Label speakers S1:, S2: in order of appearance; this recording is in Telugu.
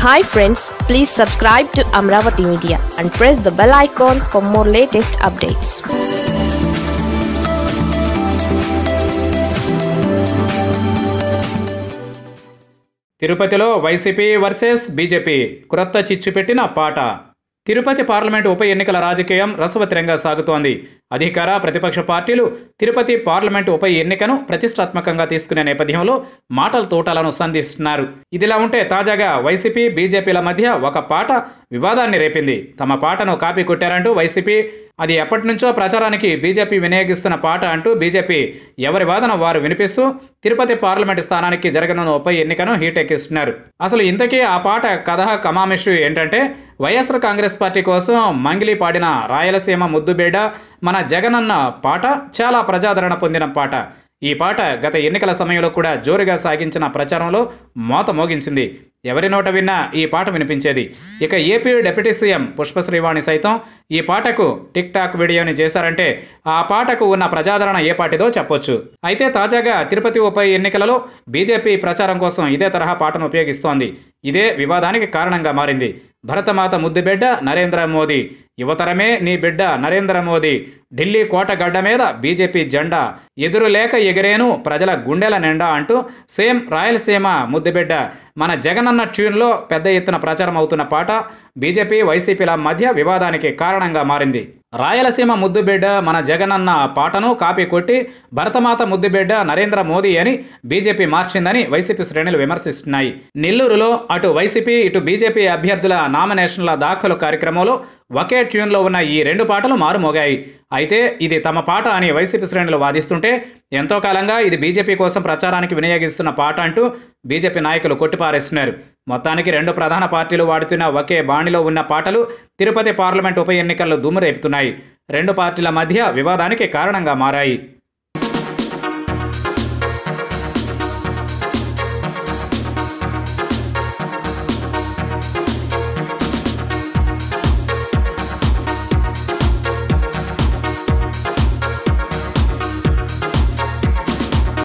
S1: hi friends please subscribe to Amaravati media and press the bell icon for more latest updates
S2: తిరుపతిలో వైసీపీ వర్సెస్ బీజేపీ క్రొత్త చిచ్చు పెట్టిన పాట తిరుపతి పార్లమెంటు ఉప ఎన్నికల రాజకీయం రసవత్తరంగా సాగుతోంది అధికార ప్రతిపక్ష పార్టీలు తిరుపతి పార్లమెంటు ఉప ఎన్నికను ప్రతిష్టాత్మకంగా తీసుకునే నేపథ్యంలో మాటల తోటలను సంధిస్తున్నారు ఇదిలా ఉంటే తాజాగా వైసీపీ బీజేపీల మధ్య ఒక పాట వివాదాన్ని రేపింది తమ పాటను కాపీ కొట్టారంటూ వైసీపీ అది ఎప్పటి నుంచో ప్రచారానికి బీజేపీ వినియోగిస్తున్న పాట అంటూ బీజేపీ ఎవరి వాదన వారు వినిపిస్తూ తిరుపతి పార్లమెంటు స్థానానికి జరగనున్న ఉప ఎన్నికను హీటెక్కిస్తున్నారు అసలు ఇంతకీ ఆ పాట కథ కమామిషు ఏంటంటే వైఎస్ఆర్ కాంగ్రెస్ పార్టీ కోసం మంగిలి పాడిన రాయలసీమ ముద్దుబేడ మన జగనన్న పాట చాలా ప్రజాదరణ పొందిన పాట ఈ పాట గత ఎన్నికల సమయంలో కూడా జోరుగా సాగించిన ప్రచారంలో మోత మోగించింది ఎవరి నోట విన్నా ఈ పాట వినిపించేది ఇక ఏపీ డిప్యూటీ సీఎం పుష్పశ్రీవాణి సైతం ఈ పాటకు టిక్ టాక్ వీడియోని చేశారంటే ఆ పాటకు ఉన్న ప్రజాదరణ ఏ పాటిదో చెప్పొచ్చు అయితే తాజాగా తిరుపతి ఉప ఎన్నికలలో బీజేపీ ప్రచారం కోసం ఇదే తరహా పాటను ఉపయోగిస్తోంది ఇదే వివాదానికి కారణంగా మారింది భరతమాత ముద్దుబిడ్డ నరేంద్ర మోదీ యువతరమే నీ బిడ్డ నరేంద్ర మోదీ ఢిల్లీ కోటగడ్డ మీద బీజేపీ జెండా ఎదురు లేక ఎగిరేను ప్రజల గుండెల నిండా అంటూ సేమ్ రాయలసీమ ముద్దుబిడ్డ మన జగనన్న ట్యూన్లో పెద్ద ఎత్తున ప్రచారం అవుతున్న పాట బీజేపీ వైసీపీల మధ్య వివాదానికి కారణంగా మారింది రాయలసీమ ముద్దుబిడ్డ మన జగనన్న పాటను కాపీ కొట్టి భరతమాత ముద్దుబిడ్డ నరేంద్ర మోదీ అని బీజేపీ మార్చిందని వైసీపీ శ్రేణులు విమర్శిస్తున్నాయి నెల్లూరులో అటు వైసీపీ ఇటు బీజేపీ అభ్యర్థుల నామినేషన్ల దాఖలు కార్యక్రమంలో ఒకే ట్యూన్లో ఉన్న ఈ రెండు పాటలు మారుమోగాయి అయితే ఇది తమ పాట అని వైసీపీ శ్రేణులు వాదిస్తుంటే ఎంతో కాలంగా ఇది బీజేపీ కోసం ప్రచారానికి వినియోగిస్తున్న పాట అంటూ బీజేపీ నాయకులు కొట్టిపారేస్తున్నారు మొత్తానికి రెండు ప్రధాన పార్టీలు వాడుతున్న ఒకే బాణిలో ఉన్న పాటలు తిరుపతి పార్లమెంట్ ఉప ఎన్నికల్లో దుమ్ము రేపుతున్నాయి రెండు పార్టీల మధ్య వివాదానికి కారణంగా మారాయి